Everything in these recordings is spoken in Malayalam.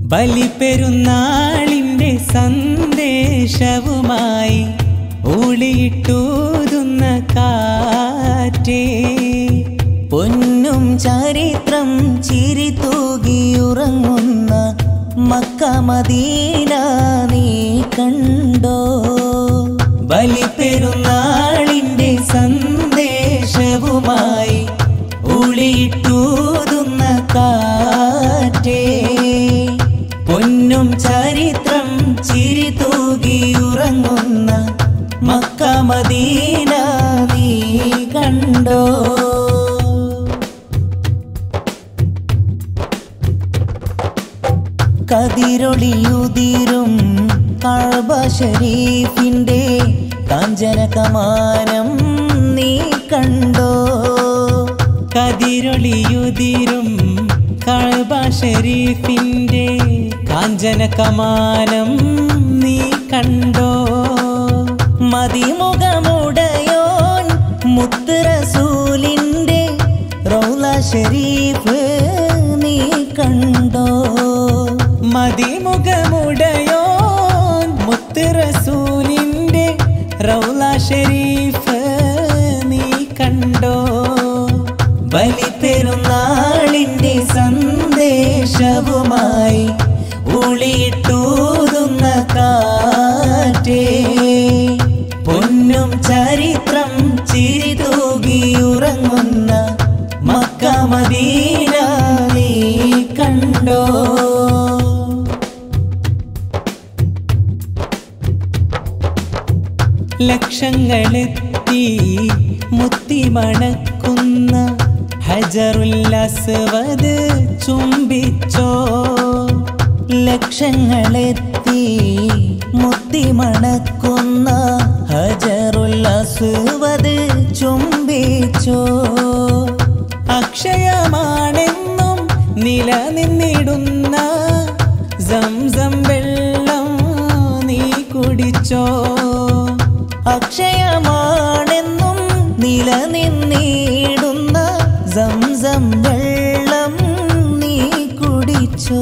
ബലിപ്പെരുന്നാളിൻ്റെ സന്ദേശവുമായി ഊളിയിട്ടൂതുന്ന കാറ്റേ പൊന്നും ചരിത്രം ചിരി തൂകിയുറങ്ങുന്ന മക്ക മദീന നീ കണ്ടോ ബലിപ്പെരുന്നാളിൻ്റെ സന്ദേശവുമായി ഊളിയിട്ടൂതുന്ന കാറ്റേ പൊന്നും ചരിത്രം ചിരി തൂകിയുറങ്ങുന്ന മക്ക മദീന നീ കണ്ടോ കതിരൊളിയുതിരും കഴബ ഷരീഫിന്റെ കാഞ്ചന കമാനം നീ കണ്ടോ കതിരൊളിയുതിരും കഴബ ഷരീഫിൻ്റെ കാഞ്ചന കമാനം നീ കണ്ടോ മതിമുഖമുടയോൻ മുത്ത് റസൂലിന്റെ റൗല ഷരീഫ് നീ കണ്ടോ മതിമുഖമുടയോൻ മുത്ത് റസൂലിൻ്റെ റൗല ഷരീഫ് നീ കണ്ടോ ബലിപ്പെരുന്നാളിൻ്റെ സന്ദേശവുമായി ഉളിയിട്ടൂതുന്ന കാറ്റേ പൊന്നും ചരിത്രം ചിരി തൂകിയുറങ്ങുന്ന മക്ക മദീന നീ കണ്ടോ ലക്ഷങ്ങളെത്തി മുത്തി മണക്കുന്ന ഹജറുല്ലസ്വത് ചുംബിച്ചോ ലക്ഷങ്ങളെത്തി മുത്തി മണക്കുന്ന ഹജറുല്ലസുവത് ചുംബിച്ചോ അക്ഷയമാണെന്നും നിലനിന്നിടുന്ന സംസം വെള്ളം നീ കുടിച്ചോ അക്ഷയമാണെന്നും നിലനിന്നിടുന്ന സംസം വെള്ളം നീ കുടിച്ചോ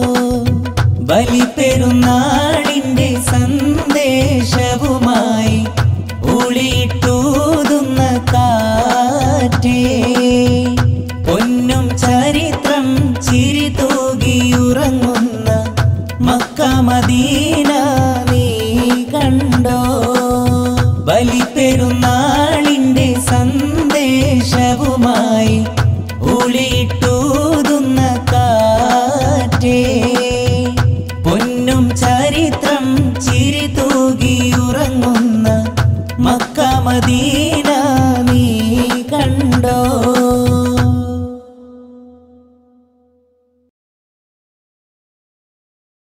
ബലിപ്പെരുന്നാളിൻ്റെ സന്ദേശവുമായി ഉളിയിട്ടൂതുന്ന കാറ്റേ പൊന്നും ചരിത്രം ചിരി തൂകിയുറങ്ങുന്ന മക്ക മദീന നീ കണ്ടോ ബലിപ്പെരുന്നാളിൻ്റെ സന്ദേശവുമായി ഉളിയിട്ടൂതുന്ന കാറ്റേ പൊന്നും ചരിത്രം ചിരി തൂകിയുറങ്ങുന്ന മക്ക മദീന